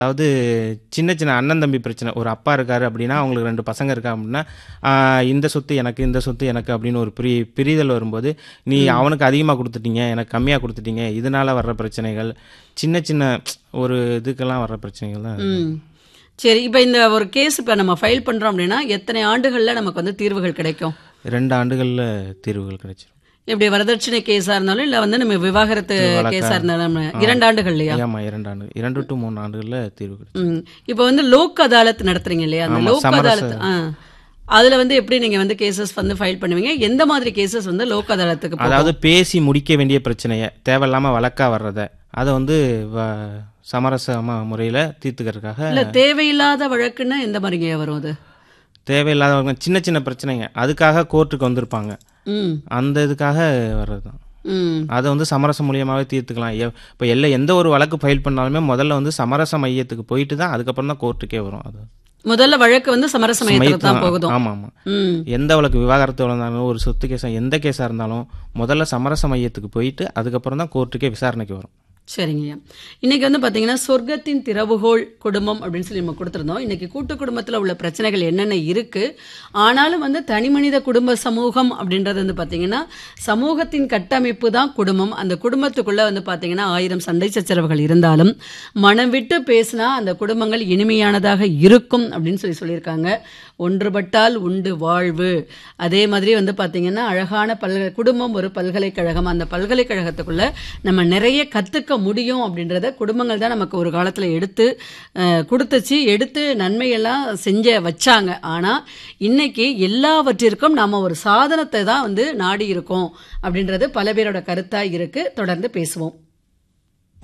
அதாவது சின்ன சின்ன அண்ணன் தம்பி பிரச்சனை ஒரு அப்பா இருக்காரு அப்படின்னா அவங்களுக்கு ரெண்டு பசங்க இருக்கா அப்படின்னா ஆஹ் இந்த சொத்து எனக்கு இந்த சொத்து எனக்கு அப்படின்னு ஒரு பிரி பிரிதல் வரும்போது நீ அவனுக்கு அதிகமாக கொடுத்துட்டீங்க எனக்கு கம்மியாக கொடுத்துட்டீங்க இதனால வர்ற பிரச்சனைகள் சின்ன சின்ன ஒரு இதுக்கெல்லாம் வர்ற பிரச்சனைகள் தான் ம் சரி இப்போ இந்த ஒரு கேஸ் இப்போ நம்ம ஃபைல் பண்ணுறோம் அப்படின்னா எத்தனை ஆண்டுகளில் நமக்கு வந்து தீர்வுகள் கிடைக்கும் ரெண்டு ஆண்டுகளில் தீர்வுகள் கிடைச்சிரும் இப்படி வரதட்சணை கேஸாக இருந்தாலும் இல்லை வந்து நம்ம விவாகரத்து கேஸாக இருந்தாலும் நம்ம இரண்டு ஆண்டுகள்லையா ஆமா இரண்டு ஆண்டு இரண்டு டு மூணு ஆண்டுகளில் தீர்வு கிடைச்சிரும் ம் இப்போ வந்து லோக் அதாலத் நடத்துறீங்க இல்லையா அந்த ஆமா, லோக் சமரச- அதாலத் ஆ அதுல வந்து எப்படி நீங்க வந்து கேசஸ் வந்து ஃபைல் பண்ணுவீங்க எந்த மாதிரி கேசஸ் வந்து லோக் அதாலத்துக்கு போகும்? அதாவது பேசி முடிக்க வேண்டிய பிரச்சனையை தேவையில்லாம வழக்கா வர்றத அதை வந்து வ- சமரசமா முறையில தீர்த்துக்கிறதுக்காக இல்ல தேவையில்லாத வழக்குன்னா எந்த மாதிரிங்க வரும் அது தேவையில்லாதவங்க சின்ன சின்ன பிரச்சனைங்க அதுக்காக கோர்ட்டுக்கு வந்திருப்பாங்க ம் அந்த இதுக்காக வர்றது தான் ம் அதை வந்து சமரச மூலியமாகவே தீர்த்துக்கலாம் இப்போ எல்லா எந்த ஒரு வழக்கு ஃபைல் பண்ணாலுமே முதல்ல வந்து சமரச மையத்துக்கு போயிட்டு தான் அதுக்கப்புறம் தான் கோர்ட்டுக்கே வரும் அது முதல்ல வழக்கு வந்து சமரச மையத்துக்கு தான் போகுதும் ஆமாம் ஆமாம் ம் எந்த வழக்கு விவாகரத்து இருந்தாலும் ஒரு சொத்து கேஸாக எந்த கேஸாக இருந்தாலும் முதல்ல சமரச மையத்துக்கு போயிட்டு அதுக்கப்புறம் தான் கோர்ட்டுக்கே விசாரணைக்கு வரும் சரிங்கய்யா இன்னைக்கு வந்து பார்த்தீங்கன்னா சொர்க்கத்தின் திறவுகோல் குடும்பம் அப்படின்னு சொல்லி நம்ம கொடுத்துருந்தோம் இன்னைக்கு கூட்டு குடும்பத்தில் உள்ள பிரச்சனைகள் என்னென்ன இருக்கு ஆனாலும் வந்து தனிமனித குடும்ப சமூகம் அப்படின்றது வந்து பார்த்தீங்கன்னா சமூகத்தின் கட்டமைப்பு தான் குடும்பம் அந்த குடும்பத்துக்குள்ள வந்து பார்த்தீங்கன்னா ஆயிரம் சண்டை சச்சரவுகள் இருந்தாலும் மனம் விட்டு பேசினா அந்த குடும்பங்கள் இனிமையானதாக இருக்கும் அப்படின்னு சொல்லி சொல்லியிருக்காங்க ஒன்றுபட்டால் உண்டு வாழ்வு அதே மாதிரி வந்து பார்த்தீங்கன்னா அழகான பல்கலை குடும்பம் ஒரு பல்கலைக்கழகம் அந்த பல்கலைக்கழகத்துக்குள்ள நம்ம நிறைய கற்றுக்க முடியும் அப்படின்றத குடும்பங்கள் தான் நமக்கு ஒரு காலத்தில் எடுத்து அஹ், கொடுத்துச்சு எடுத்து நன்மையெல்லாம் செஞ்ச வச்சாங்க ஆனால் இன்னைக்கு எல்லாவற்றிற்கும் நாம் ஒரு சாதனத்தை தான் வந்து நாடி இருக்கோம் அப்படின்றது பல பேரோட கருத்தாக இருக்கு தொடர்ந்து பேசுவோம்